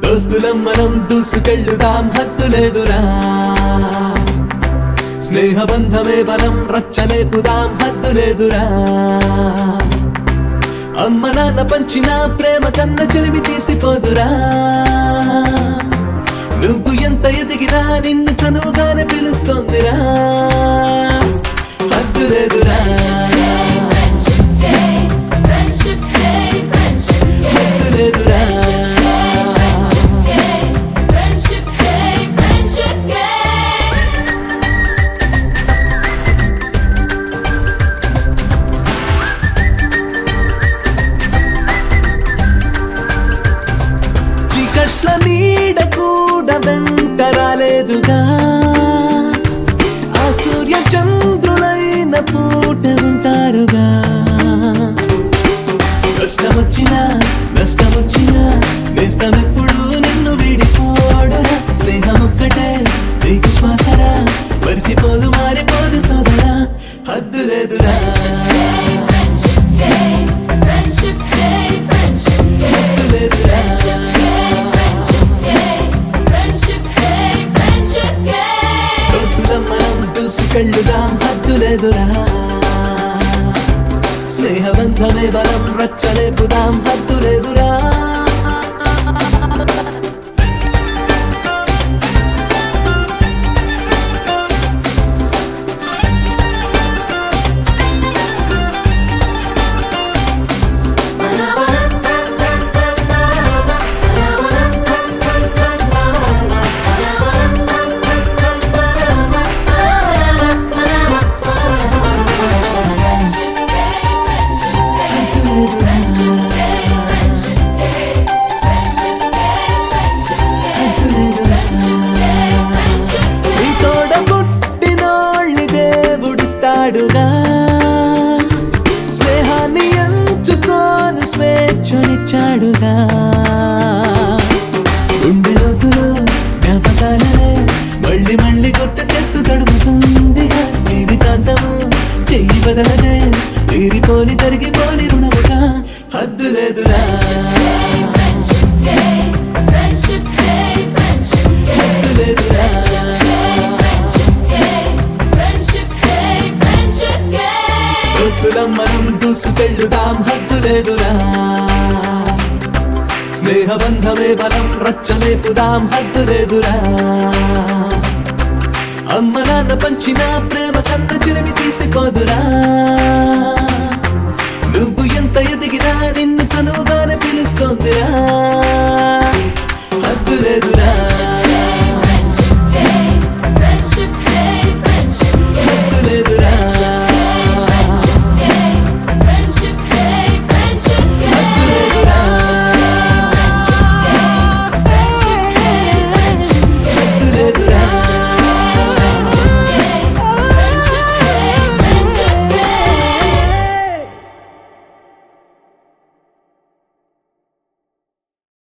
దోస్తులం మనం దూసుకెళ్ళుదాం హద్దులేదురా స్నేహబంధమే బలం రచ్చలేపుదాం హద్దులేదురా అమ్మ నాన్న పంచిన ప్రేమ కన్న చెలిమి తీసిపోదురా నువ్వు ఎంత ఎదిగినా నిన్ను చనువుగానే పిలుస్తోందిరా హద్దులేదురా Friendship day, friendship day, హద్దులేదురా friendship day, friendship day. చీకట్ల నీడ కూడా వెంట రాలేదుగా ఆ సూర్య చంద్రులైన పూట ఉంటారుగా కష్టం వచ్చినా నష్టం వచ్చినా నేస్తం ఎప్పుడు నిన్ను వీడిపోడురా స్నేహం ఒక్కటే నీకు శ్వాసరా మరిచిపోదు మారిపోదు సోదరా హద్దు లేదురా Friendship day, friendship day, friendship day, హద్దు లేదురా friendship day, friendship day, friendship day. దోస్తులం మనం దూసుకెళ్ళుదాం హద్దు లేదురా స్నేహబంధమే బలం రచ్చలేపుదాం హద్దు లేదురా Friendship day, friendship day, friendship day, friendship day, friendship day, friendship day, friendship day, friendship day. నీ తోడ పుట్టినోళ్ళి దేవుడిస్తాడుగా స్నేహాన్ని ఎంచుకోను స్వేచ్ఛనిచ్చాడుగా గుండె లోతులో జ్ఞాపకాలనే మళ్ళీ మళ్ళీ గుర్తు చేస్తూ తడుముతుందిగా జీవితాంతము చెయ్యి బదలనే తీరిపోని తరిగిపోని రుణముగా హద్దు లేదురా Friendship day, friendship day, friendship day, హద్దు లేదురా friendship day, friendship day, friendship day. దోస్తులం మనం దూసుకెళ్ళుదాం హద్దు లేదురా స్నేహబంధమే బలం రచ్చలేపుదాం హద్దు లేదురా అమ్మ నాన్న పంచిన ప్రేమ కన్న చిలిమి తీసిపోదురా